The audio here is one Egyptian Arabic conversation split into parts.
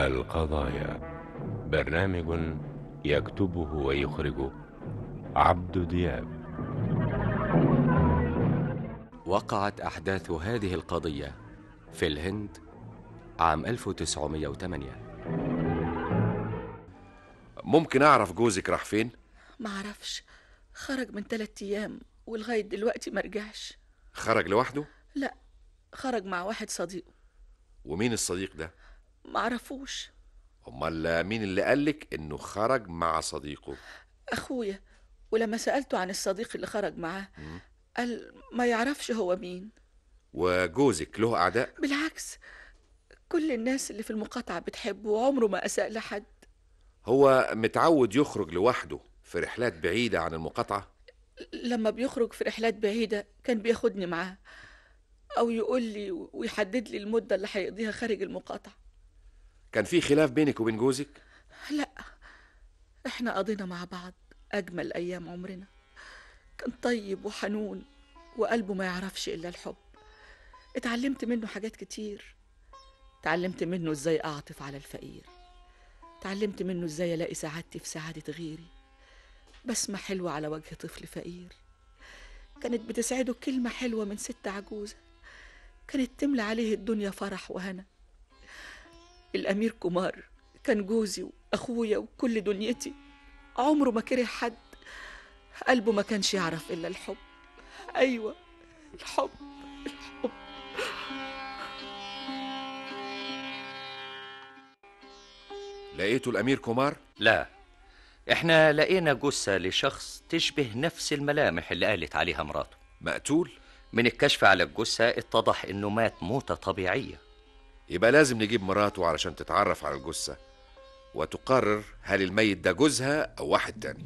القضايا برنامج يكتبه ويخرجه عبد دياب وقعت أحداث هذه القضية في الهند عام 1908 ممكن أعرف جوزك راح فين؟ معرفش خرج من تلات أيام ولغاية دلوقتي مرجعش خرج لوحده؟ لا خرج مع واحد صديقه ومين الصديق ده؟ معرفوش أمال مين اللي قالك إنه خرج مع صديقه؟ أخويا ولما سألته عن الصديق اللي خرج معاه قال ما يعرفش هو مين وجوزك له أعداء؟ بالعكس كل الناس اللي في المقاطعة بتحبه وعمره ما أساء لحد هو متعود يخرج لوحده في رحلات بعيدة عن المقاطعة؟ لما بيخرج في رحلات بعيدة كان بياخدني معاه أو يقول لي ويحدد لي المدة اللي هيقضيها خارج المقاطعة كان في خلاف بينك وبين جوزك؟ لا احنا قضينا مع بعض أجمل أيام عمرنا كان طيب وحنون وقلبه ما يعرفش إلا الحب اتعلمت منه حاجات كتير اتعلمت منه ازاي أعطف على الفقير اتعلمت منه ازاي ألاقي سعادتي في سعادة غيري بسمة حلوة على وجه طفل فقير كانت بتسعده كلمة حلوة من ست عجوزة كانت تملى عليه الدنيا فرح وهنا الأمير كمار كان جوزي وأخويا وكل دنيتي عمره ما كره حد قلبه ما كانش يعرف إلا الحب أيوة الحب الحب لقيته الأمير كومار؟ لا احنا لقينا جثة لشخص تشبه نفس الملامح اللي قالت عليها مراته مقتول؟ من الكشف على الجثة اتضح انه مات موتة طبيعية يبقى لازم نجيب مراته علشان تتعرف على الجثة وتقرر هل الميت ده جوزها أو واحد تاني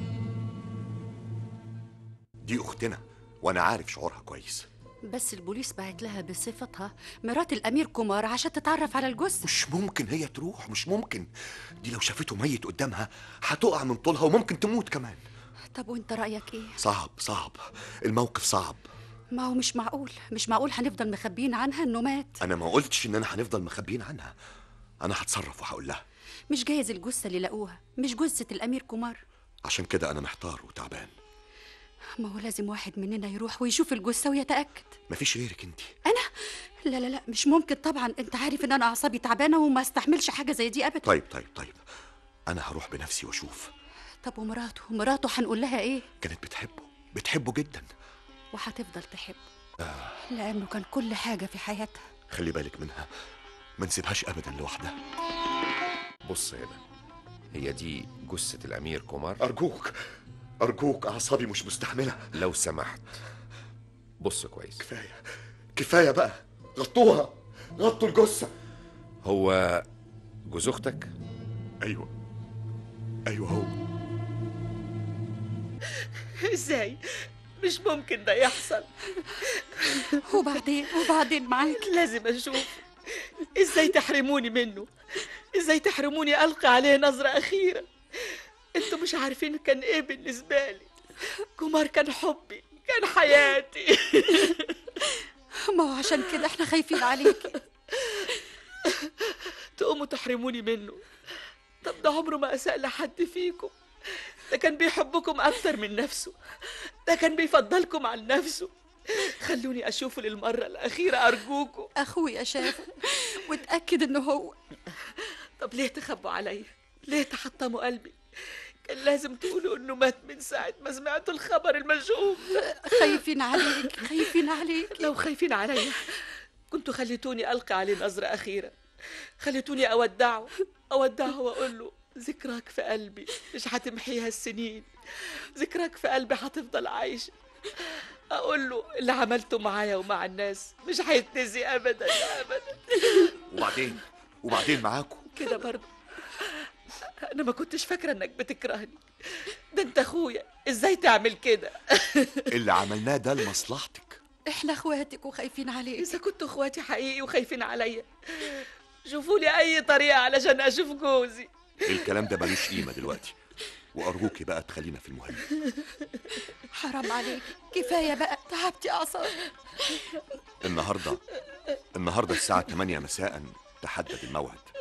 دي أختنا وأنا عارف شعورها كويس بس البوليس بعت لها بصفتها مرات الأمير كومار عشان تتعرف على الجثة مش ممكن هي تروح مش ممكن دي لو شافته ميت قدامها هتقع من طولها وممكن تموت كمان طب وانت رأيك ايه؟ صعب صعب الموقف صعب ما هو مش معقول مش معقول هنفضل مخبيين عنها انه مات أنا ما قلتش إننا هنفضل مخبيين عنها أنا هتصرف وهقول لها مش جايز الجثة اللي لقوها مش جثة الأمير كومار عشان كده أنا محتار وتعبان ما هو لازم واحد مننا يروح ويشوف الجثة ويتأكد مفيش غيرك انت أنا؟ لا لا لا مش ممكن طبعا أنت عارف إن أنا أعصابي تعبانة وما استحملش حاجة زي دي أبدا طيب طيب طيب أنا هروح بنفسي وأشوف طب ومراته مراته هنقول لها إيه؟ كانت بتحبه بتحبه جدا وهتفضل تحبه لأنه كان كل حاجة في حياتها خلي بالك منها ما نسيبهاش أبدا لوحدها بص هنا هي دي جثة الأمير كومار أرجوك أرجوك أعصابي مش مستحملة لو سمحت بص كويس كفاية كفاية بقى غطوها غطوا الجثة هو جوز أختك؟ أيوة أيوة هو ازاي مش ممكن ده يحصل وبعدين وبعدين معاك لازم اشوف ازاي تحرموني منه ازاي تحرموني القي عليه نظرة اخيرة انتوا مش عارفين كان ايه بالنسبة لي كمار كان حبي كان حياتي ما هو عشان كده احنا خايفين عليك تقوموا تحرموني منه طب ده عمره ما اساء لحد فيكم ده كان بيحبكم اكتر من نفسه ده كان بيفضلكم عن نفسه خلوني اشوفه للمرة الاخيرة ارجوكم أخويا شافه وتأكد إنه هو طب ليه تخبوا عليا ليه تحطموا قلبي كان لازم تقولوا انه مات من ساعة ما سمعتوا الخبر المشؤوم ده خايفين عليك خايفين عليك لو خايفين عليا كنتوا خليتوني ألقي عليه نظرة أخيرة خليتوني أودعه أودعه وأقول له ذكراك في قلبي مش هتمحيها السنين ذكراك في قلبي هتفضل عايشة أقول له اللي عملته معايا ومع الناس مش هيتنسي أبدا أبدا وبعدين وبعدين معاكم كده برضه أنا ما كنتش فاكرة إنك بتكرهني ده أنت أخويا إزاي تعمل كده اللي عملناه ده لمصلحتك احنا اخواتك وخايفين عليك إذا كنتوا إخواتي حقيقي وخايفين عليا شوفوا لي أي طريقة علشان أشوف جوزي الكلام ده ملوش قيمة دلوقتي وأرجوكي بقى تخلينا في المهم حرام عليك كفاية بقى تعبتي أعصابي النهاردة النهاردة الساعة 8 مساء تحدد الموعد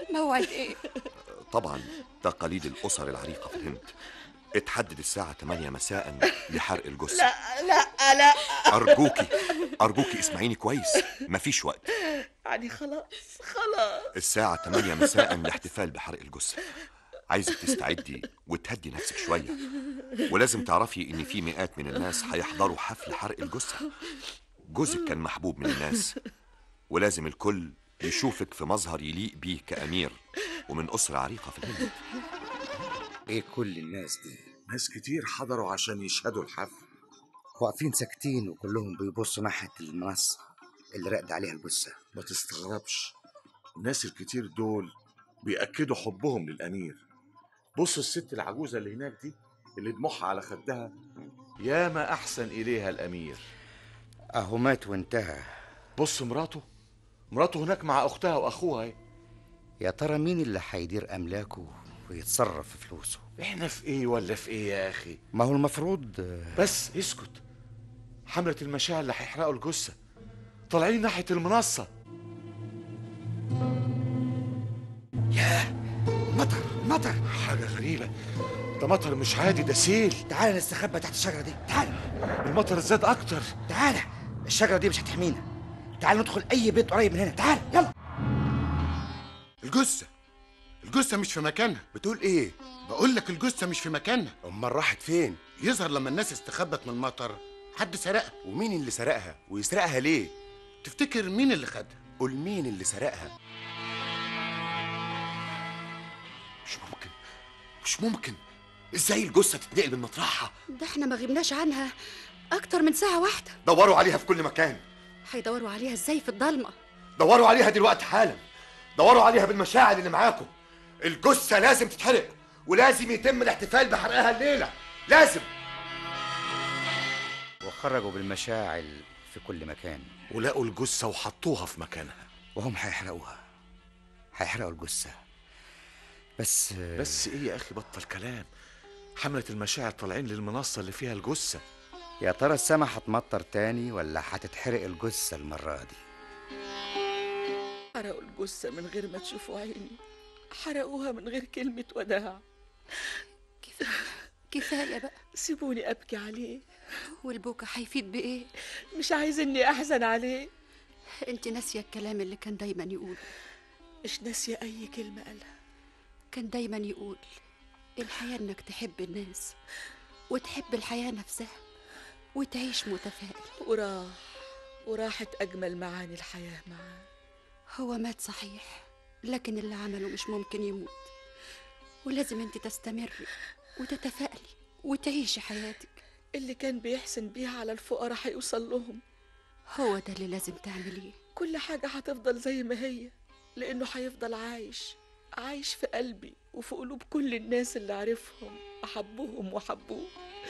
موعد ايه طبعا تقاليد الأسر العريقة في الهند اتحدد الساعة 8 مساء لحرق الجثة لا لا لا أرجوكي أرجوكي اسمعيني كويس مفيش وقت يعني خلاص خلاص الساعة 8 مساء لاحتفال بحرق الجثة عايزك تستعدي وتهدي نفسك شوية ولازم تعرفي إن في مئات من الناس هيحضروا حفل حرق الجثة جوزك كان محبوب من الناس ولازم الكل يشوفك في مظهر يليق بيه كأمير ومن أسرة عريقة في الهند ايه كل الناس دي ناس كتير حضروا عشان يشهدوا الحفل واقفين ساكتين وكلهم بيبصوا ناحية المنصة اللي راقد عليها الجثة ما تستغربش الناس الكتير دول بيأكدوا حبهم للأمير بص الست العجوزة اللي هناك دي اللي دموعها على خدها ياما أحسن إليها الأمير اهو مات وانتهى بص مراته مراته هناك مع أختها وأخوها اهي. يا ترى مين اللي هيدير املاكه ويتصرف في فلوسه احنا في ايه ولا في ايه يا أخي ما هو المفروض آه، بس اسكت حملة المشاعر اللي هيحرقوا الجثة طالعين ناحية المنصة مطر مطر حاجة غريبة ده مطر مش عادي ده سيل تعال نستخبى تحت الشجرة دي تعال المطر زاد أكتر تعال الشجرة دي مش هتحمينا تعال ندخل أي بيت قريب من هنا تعال يلا الجثة الجثة مش في مكانها بتقول إيه؟ بقول لك الجثة مش في مكانها أمال راحت فين؟ يظهر لما الناس استخبت من المطر حد سرقها ومين اللي سرقها؟ ويسرقها ليه؟ تفتكر مين اللي خدها قول مين اللي سرقها؟ مش ممكن مش ممكن ازاي الجثة تتنقل من مطرحها؟ ده احنا ما غبناش عنها اكتر من ساعة واحدة دوروا عليها في كل مكان هيدوروا عليها ازاي في الضلمة دوروا عليها دلوقتي حالا دوروا عليها بالمشاعل اللي معاكم الجثة لازم تتحرق ولازم يتم الاحتفال بحرقها الليلة لازم وخرجوا بالمشاعل في كل مكان ولقوا الجثة وحطوها في مكانها وهم هيحرقوها هيحرقوا الجثة بس آه، بس ايه يا اخي بطل كلام حملة المشاعر طالعين للمنصة اللي فيها الجثة يا ترى السما هتمطر تاني ولا هتتحرق الجثة المرة دي حرقوا الجثة من غير ما تشوفوا عيني حرقوها من غير كلمة وداع كفاية كفاية بقى سيبوني أبكي عليه والبكا هيفيد بإيه مش عايز إني أحزن عليه انت ناسية الكلام اللي كان دايما يقول مش ناسية أي كلمة قالها كان دايما يقول الحياة انك تحب الناس وتحب الحياة نفسها وتعيش متفائل وراح وراحت أجمل معاني الحياة معاه هو مات صحيح لكن اللي عمله مش ممكن يموت ولازم انت تستمري وتتفائلي وتعيشي حياتك اللي كان بيحسن بيها على الفقراء هيوصل لهم هو ده اللي لازم تعمليه كل حاجة هتفضل زي ما هي لأنه هيفضل عايش عايش في قلبي وفي قلوب كل الناس اللي عرفهم أحبهم وحبوه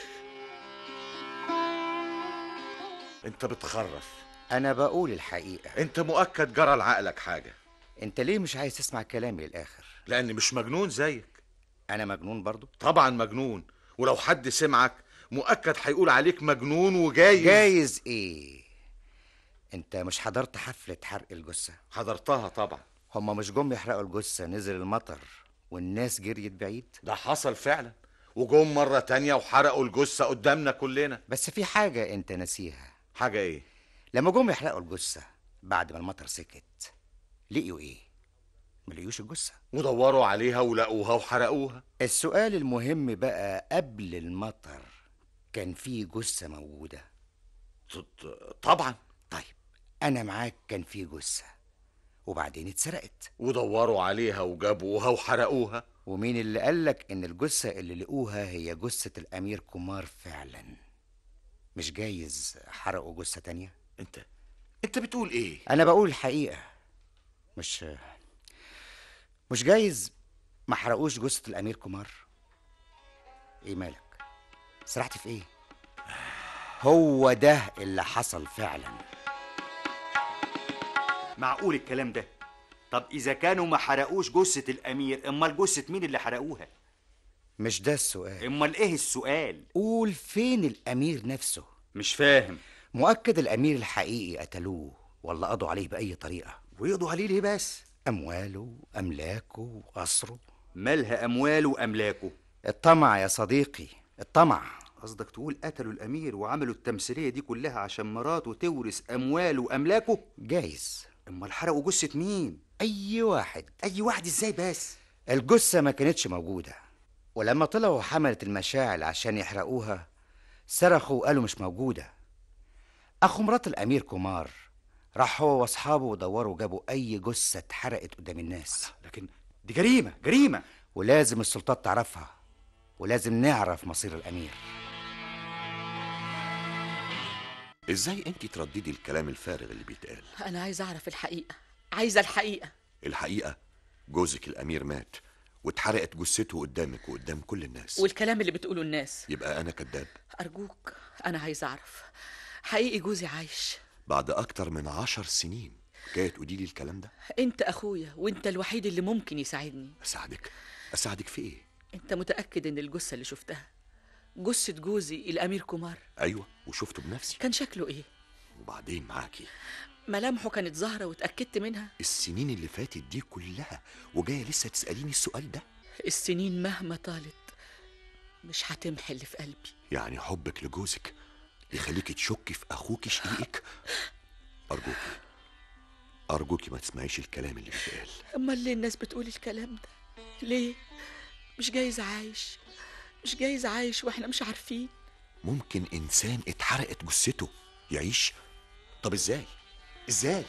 انت بتخرف أنا بقول الحقيقة انت مؤكد جرى لعقلك حاجة أنت ليه مش عايز تسمع كلامي للآخر لاني مش مجنون زيك أنا مجنون برضو طبعا مجنون ولو حد سمعك مؤكد هيقول عليك مجنون وجايز جايز إيه أنت مش حضرت حفلة حرق الجثة حضرتها طبعا هما مش جم يحرقوا الجثة نزل المطر والناس جريت بعيد ده حصل فعلا وجم مرة تانية وحرقوا الجثة قدامنا كلنا بس في حاجة أنت ناسيها حاجة ايه لما جم يحرقوا الجثة بعد ما المطر سكت لقيوا إيه؟ ما لقيوش الجثة ودوروا عليها ولقوها وحرقوها السؤال المهم بقى قبل المطر كان في جثة موجودة ط- ط- طبعا طيب أنا معاك كان في جثة وبعدين اتسرقت ودوروا عليها وجابوها وحرقوها ومين اللي قالك إن الجثة اللي لقوها هي جثة الأمير كومار فعلا مش جايز حرقوا جثة تانية انت انت بتقول ايه أنا بقول الحقيقة مش مش جايز ما حرقوش جثة الأمير كومار إيه مالك سرحت في إيه هو ده اللي حصل فعلا معقول الكلام ده طب اذا كانوا ما حرقوش جثه الامير امال جثه مين اللي حرقوها مش ده السؤال امال ايه السؤال قول فين الأمير نفسه مش فاهم مؤكد الأمير الحقيقي قتلوه ولا قضوا عليه بأي طريقة ويقضوا عليه ليه بس أمواله أملاكه وقصره مالها أمواله وأملاكه الطمع يا صديقي الطمع قصدك تقول قتلوا الأمير وعملوا التمثيلية دي كلها عشان مراته تورث أمواله وأملاكه جايز أمال حرقوا جثة مين؟ أي واحد أي واحد إزاي بس؟ الجثة ما كانتش موجودة ولما طلعوا حملة المشاعل عشان يحرقوها صرخوا وقالوا مش موجودة أخو مرات الأمير كومار راح هو وأصحابه ودوروا جابوا أي جثة اتحرقت قدام الناس لكن دي جريمة جريمة ولازم السلطات تعرفها ولازم نعرف مصير الأمير ازاي انت ترددي الكلام الفارغ اللي بيتقال أنا عايزة أعرف الحقيقة عايزة الحقيقة الحقيقة جوزك الأمير مات واتحرقت جثته قدامك وقدام كل الناس والكلام اللي بتقوله الناس يبقى أنا كذاب أرجوك أنا عايزة أعرف حقيقي جوزي عايش بعد أكتر من عشر سنين جاية تقولي لي الكلام ده أنت أخويا وأنت الوحيد اللي ممكن يساعدني أساعدك أساعدك في إيه؟ أنت متأكد إن الجثة اللي شفتها جثة جوزي الأمير كومار أيوة وشفته بنفسي كان شكله إيه؟ وبعدين معاكي ملامحه كانت ظاهرة واتأكدت منها السنين اللي فاتت دي كلها وجاية لسه تسأليني السؤال ده السنين مهما طالت مش هتمحي اللي في قلبي يعني حبك لجوزك يخليك تشكي في أخوك شقيقك أرجوكي أرجوكي ما تسمعيش الكلام اللي بيتقال أمال ليه الناس بتقول الكلام ده؟ ليه؟ مش جايز عايش مش جايز عايش واحنا مش عارفين ممكن إنسان اتحرقت جثته يعيش طب إزاي؟ إزاي؟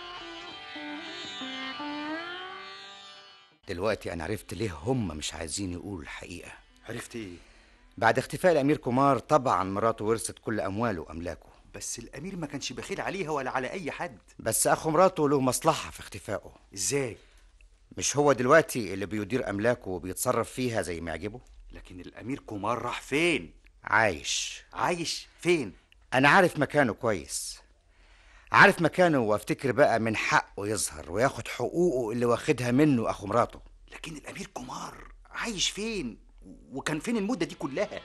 دلوقتي أنا عرفت ليه هم مش عايزين يقولوا الحقيقة عرفت إيه؟ بعد اختفاء الأمير كومار طبعا مراته ورثت كل أمواله وأملاكه بس الأمير ما كانش بخيل عليها ولا على أي حد بس أخو مراته له مصلحة في اختفائه إزاي؟ مش هو دلوقتي اللي بيدير أملاكه وبيتصرف فيها زي ما يعجبه؟ لكن الأمير كومار راح فين؟ عايش عايش فين؟ أنا عارف مكانه كويس عارف مكانه وافتكر بقى من حقه يظهر وياخد حقوقه اللي واخدها منه أخو مراته لكن الأمير كومار عايش فين؟ وكان فين المدة دي كلها؟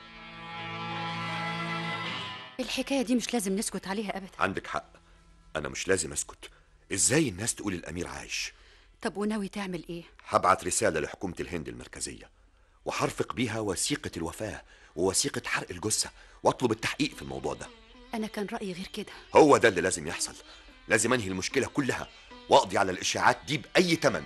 الحكاية دي مش لازم نسكت عليها أبدا عندك حق أنا مش لازم أسكت إزاي الناس تقول الأمير عايش طب وناوي تعمل إيه؟ هبعت رسالة لحكومة الهند المركزية وحرفق بيها وثيقة الوفاة ووثيقة حرق الجثة واطلب التحقيق في الموضوع ده أنا كان رأيي غير كده هو ده اللي لازم يحصل لازم انهي المشكلة كلها واقضي على الإشاعات دي بأي تمن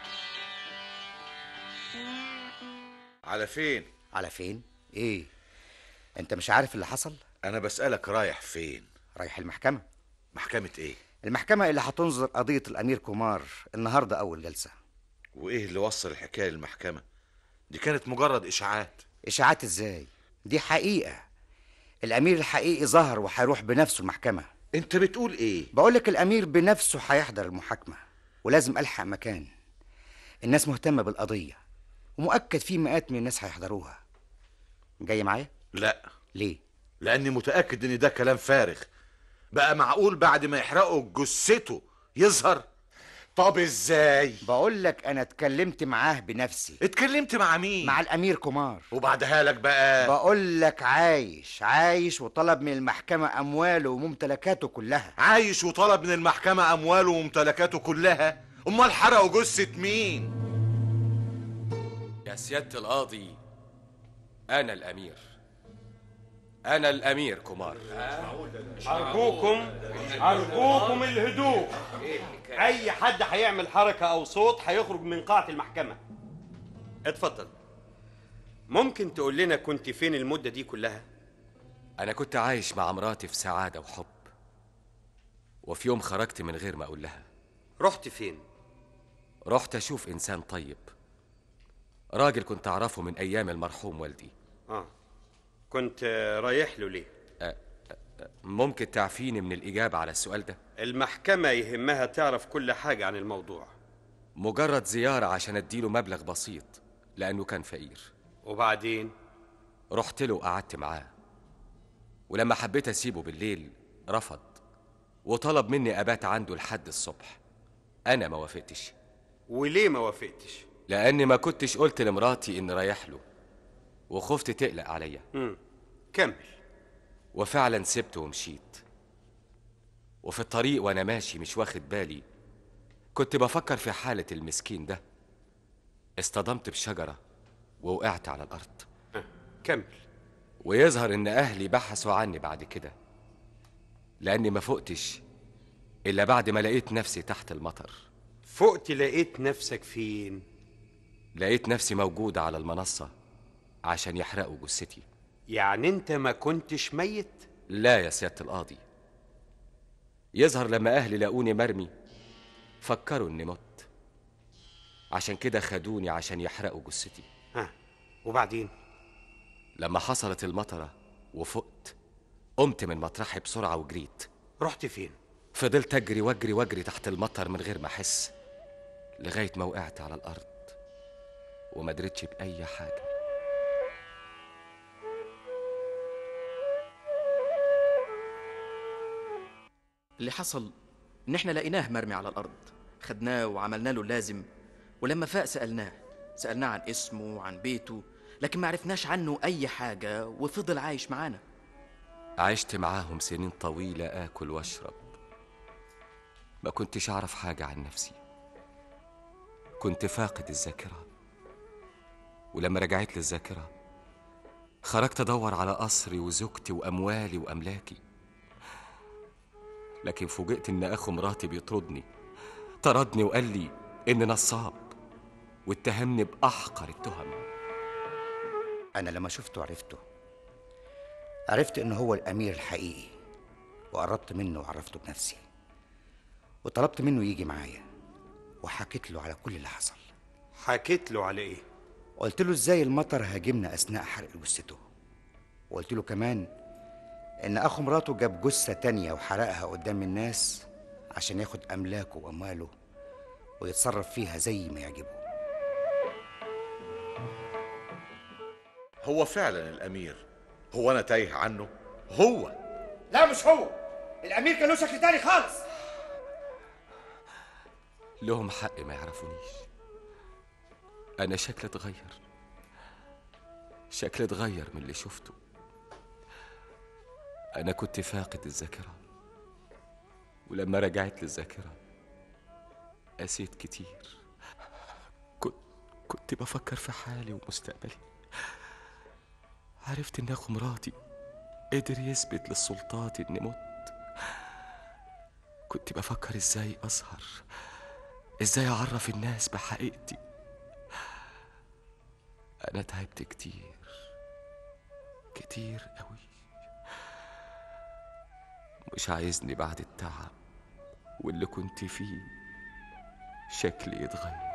على فين؟ على فين؟ إيه؟ أنت مش عارف اللي حصل؟ أنا بسألك رايح فين؟ رايح المحكمة محكمة إيه؟ المحكمة اللي هتنظر قضية الأمير كومار النهاردة أول جلسة وإيه اللي وصل الحكاية للمحكمة؟ دي كانت مجرد إشاعات إشاعات إزاي؟ دي حقيقة الأمير الحقيقي ظهر وهيروح بنفسه المحكمة أنت بتقول إيه؟ بقولك الأمير بنفسه هيحضر المحاكمة ولازم ألحق مكان الناس مهتمة بالقضية ومؤكد في مئات من الناس هيحضروها جاي معايا؟ لا ليه؟ لأني متأكد إن ده كلام فارغ بقى معقول بعد ما يحرقوا جثته يظهر؟ طب إزاي؟ بقول لك أنا اتكلمت معاه بنفسي اتكلمت مع مين؟ مع الأمير كومار وبعدها لك بقى بقول لك عايش عايش وطلب من المحكمة أمواله وممتلكاته كلها عايش وطلب من المحكمة أمواله وممتلكاته كلها أمال حرقوا جثة مين؟ يا سيادة القاضي أنا الأمير أنا الأمير كومار أرجوكم أرجوكم الهدوء أي حد هيعمل حركة أو صوت هيخرج من قاعة المحكمة اتفضل ممكن تقول لنا كنت فين المدة دي كلها؟ أنا كنت عايش مع مراتي في سعادة وحب وفي يوم خرجت من غير ما أقول لها رحت فين؟ رحت أشوف إنسان طيب راجل كنت أعرفه من أيام المرحوم والدي آه كنت آه، رايح له ليه؟ ممكن تعفيني من الإجابة على السؤال ده المحكمة يهمها تعرف كل حاجة عن الموضوع مجرد زيارة عشان أديله مبلغ بسيط لأنه كان فقير وبعدين رحت له وقعدت معاه ولما حبيت أسيبه بالليل رفض وطلب مني أبات عنده لحد الصبح أنا ما وافقتش وليه ما وافقتش؟ لأني ما كنتش قلت لمراتي إني رايح له وخفت تقلق عليا مم. كمل وفعلا سبته ومشيت وفي الطريق وأنا ماشي مش واخد بالي كنت بفكر في حالة المسكين ده اصطدمت بشجرة ووقعت على الأرض كمل ويظهر إن أهلي بحثوا عني بعد كده لأني ما فقتش إلا بعد ما لقيت نفسي تحت المطر فقت لقيت نفسك فين لقيت نفسي موجودة على المنصة عشان يحرقوا جثتي يعني انت ما كنتش ميت لا يا سيادة القاضي يظهر لما أهلي لقوني مرمي فكروا إني مت عشان كده خدوني عشان يحرقوا جثتي ها وبعدين لما حصلت المطرة وفقت قمت من مطرحي بسرعة وجريت رحت فين فضلت أجري وأجري وأجري تحت المطر من غير ما أحس لغاية ما وقعت على الأرض وما دريتش بأي حاجة اللي حصل ان احنا لقيناه مرمي على الارض خدناه وعملنا له اللازم ولما فاق سالناه سالناه عن اسمه وعن بيته لكن ما عرفناش عنه اي حاجه وفضل عايش معانا عشت معاهم سنين طويلة آكل وأشرب ما كنتش أعرف حاجة عن نفسي كنت فاقد الذاكرة ولما رجعت لي الذاكرة خرجت أدور على قصري وزوجتي وأموالي وأملاكي لكن فوجئت إن أخو مراتي بيطردني طردني وقال لي إني نصاب واتهمني بأحقر التهم أنا لما شفته عرفته عرفت إنه هو الأمير الحقيقي وقربت منه وعرفته بنفسي وطلبت منه يجي معايا وحكيت له على كل اللي حصل حكيت له على ايه قلت له ازاي المطر هاجمنا اثناء حرق جثته وقلت له كمان ان اخو مراته جاب جثه تانية وحرقها قدام الناس عشان ياخد املاكه وامواله ويتصرف فيها زي ما يعجبه هو فعلا الامير هو انا تايه عنه هو لا مش هو الامير كان له شكل تاني خالص لهم حق ما يعرفونيش أنا شكلي اتغير شكلي اتغير من اللي شفته أنا كنت فاقد الذاكرة ولما رجعت للذاكرة قسيت كتير كنت كنت بفكر في حالي ومستقبلي عرفت إن أخو مراتي قدر يثبت للسلطات إني مت كنت بفكر إزاي أظهر إزاي أعرف الناس بحقيقتي أنا تعبت كتير كتير قوي مش عايزني بعد التعب واللي كنت فيه شكلي يتغير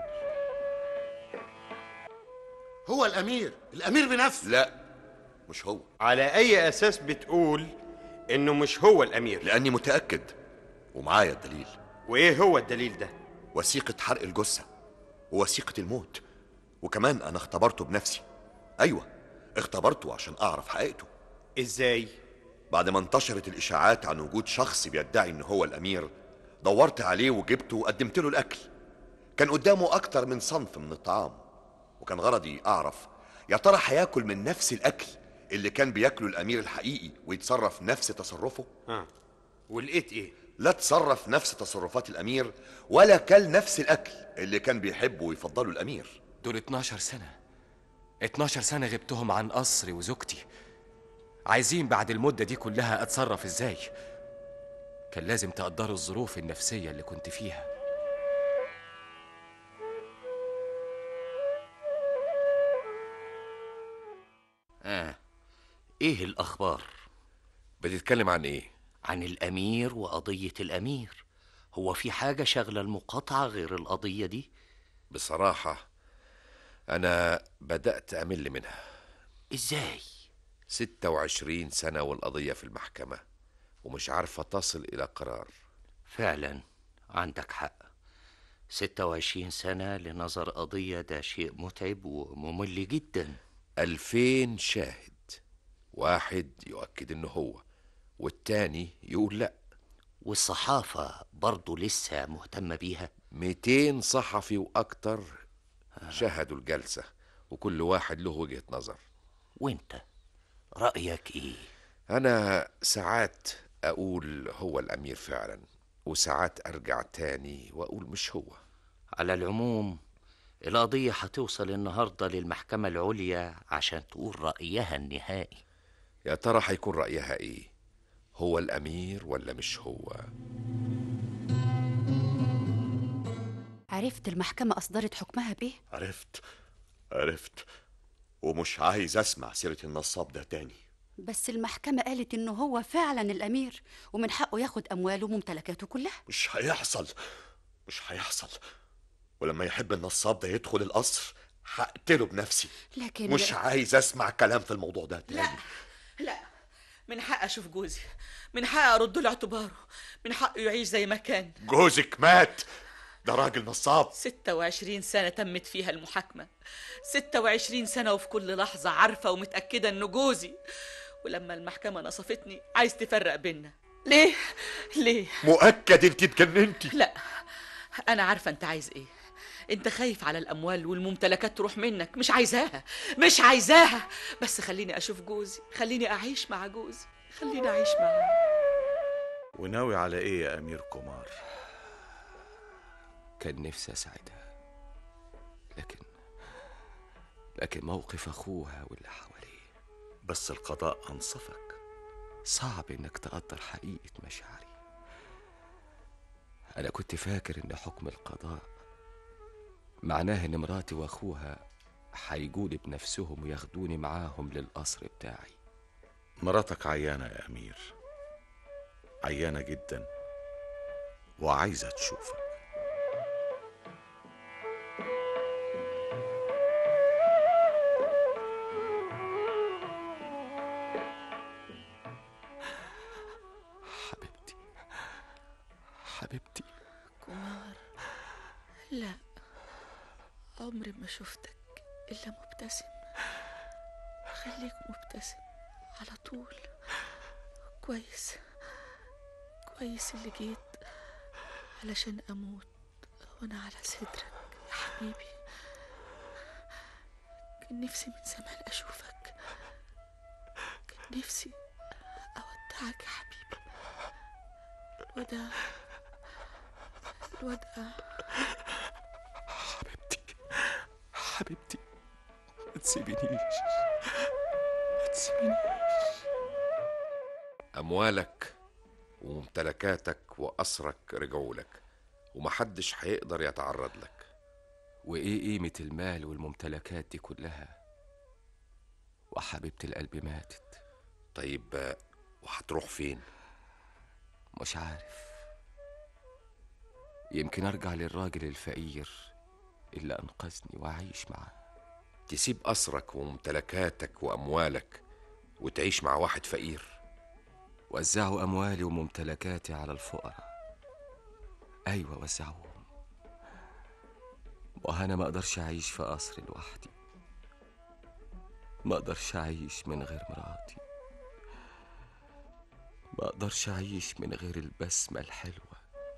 هو الامير الامير بنفسه لا مش هو على اي اساس بتقول انه مش هو الامير لاني متاكد ومعايا الدليل وايه هو الدليل ده وثيقه حرق الجثه ووثيقه الموت وكمان انا اختبرته بنفسي ايوه اختبرته عشان اعرف حقيقته ازاي بعد ما انتشرت الاشاعات عن وجود شخص بيدعي ان هو الامير دورت عليه وجبته وقدمت له الاكل كان قدامه اكتر من صنف من الطعام وكان غرضي اعرف يا ترى هياكل من نفس الاكل اللي كان بياكله الامير الحقيقي ويتصرف نفس تصرفه اه ولقيت ايه لا تصرف نفس تصرفات الامير ولا كل نفس الاكل اللي كان بيحبه ويفضله الامير دول 12 سنة 12 سنة غبتهم عن قصري وزوجتي عايزين بعد المدة دي كلها أتصرف إزاي كان لازم تقدروا الظروف النفسية اللي كنت فيها آه إيه الأخبار؟ بتتكلم عن إيه؟ عن الأمير وقضية الأمير هو في حاجة شغلة المقاطعة غير القضية دي؟ بصراحة أنا بدأت أمل منها إزاي؟ ستة وعشرين سنة والقضية في المحكمة ومش عارفة تصل إلى قرار فعلا عندك حق ستة وعشرين سنة لنظر قضية ده شيء متعب وممل جدا ألفين شاهد واحد يؤكد إنه هو والتاني يقول لأ والصحافة برضو لسه مهتمة بيها ميتين صحفي وأكتر شاهدوا الجلسة وكل واحد له وجهة نظر وانت رأيك ايه؟ أنا ساعات أقول هو الأمير فعلا وساعات أرجع تاني وأقول مش هو على العموم القضية هتوصل النهاردة للمحكمة العليا عشان تقول رأيها النهائي يا ترى هيكون رأيها إيه هو الأمير ولا مش هو عرفت المحكمة أصدرت حكمها بإيه؟ عرفت عرفت ومش عايز اسمع سيرة النصاب ده تاني بس المحكمة قالت إنه هو فعلا الأمير ومن حقه ياخد أمواله وممتلكاته كلها مش هيحصل مش هيحصل ولما يحب النصاب ده يدخل القصر هقتله بنفسي لكن مش عايز اسمع كلام في الموضوع ده تاني لا من حق اشوف جوزي من حق ارد له اعتباره من حقه يعيش زي ما كان جوزك مات ده راجل نصاب 26 سنة تمت فيها المحاكمة 26 سنة وفي كل لحظة عارفة ومتأكدة إنه جوزي ولما المحكمة نصفتني عايز تفرق بينا ليه؟ ليه؟ مؤكد انت اتجننتي لا أنا عارفة أنت عايز إيه أنت خايف على الأموال والممتلكات تروح منك مش عايزاها مش عايزاها بس خليني أشوف جوزي خليني أعيش مع جوزي خليني أعيش معاه وناوي على ايه يا امير كومار كان نفسي أساعدها لكن لكن موقف أخوها واللي حواليه بس القضاء أنصفك صعب إنك تقدر حقيقة مشاعري أنا كنت فاكر إن حكم القضاء معناه إن مراتي وأخوها هيجوني بنفسهم وياخدوني معاهم للقصر بتاعي مراتك عيانة يا أمير عيانة جدا وعايزة تشوفك حبيبتي حبيبتي كمار لا عمري ما شفتك إلا مبتسم خليك مبتسم على طول كويس كويس اللي جيت علشان أموت وأنا على صدرك يا حبيبي كان نفسي من زمان أشوفك كان نفسي أودعك يا حبيبي الوداع الوداع حبيبتي ما تسيبينيش ما تسيبينيش أموالك وممتلكاتك وأسرك رجعوا لك ومحدش هيقدر يتعرض لك وإيه قيمة المال والممتلكات دي كلها وحبيبة القلب ماتت طيب آه، وهتروح فين مش عارف يمكن أرجع للراجل الفقير اللي أنقذني وأعيش معاه تسيب أسرك وممتلكاتك وأموالك وتعيش مع واحد فقير وزعوا أموالي وممتلكاتي على الفقراء أيوة وزعوهم وأنا ما أقدرش أعيش في قصر لوحدي ما أقدرش أعيش من غير مراتي ما أقدرش أعيش من غير البسمة الحلوة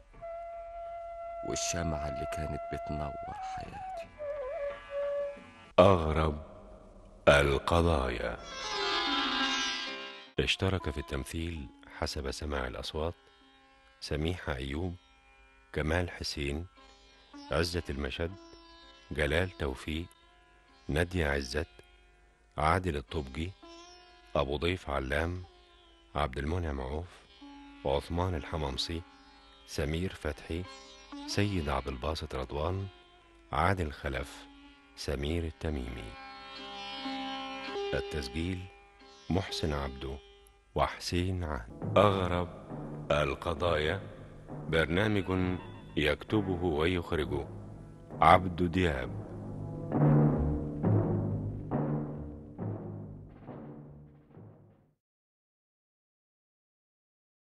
والشمعة اللي كانت بتنور حياتي أغرب القضايا اشترك في التمثيل حسب سماع الأصوات سميحة أيوب كمال حسين عزة المشد جلال توفيق نادية عزت عادل الطبجي أبو ضيف علام عبد المنعم عوف وعثمان الحمامصي سمير فتحي سيد عبد الباسط رضوان عادل خلف سمير التميمي التسجيل محسن عبده وحسين عهد أغرب القضايا برنامج يكتبه ويخرجه عبد دياب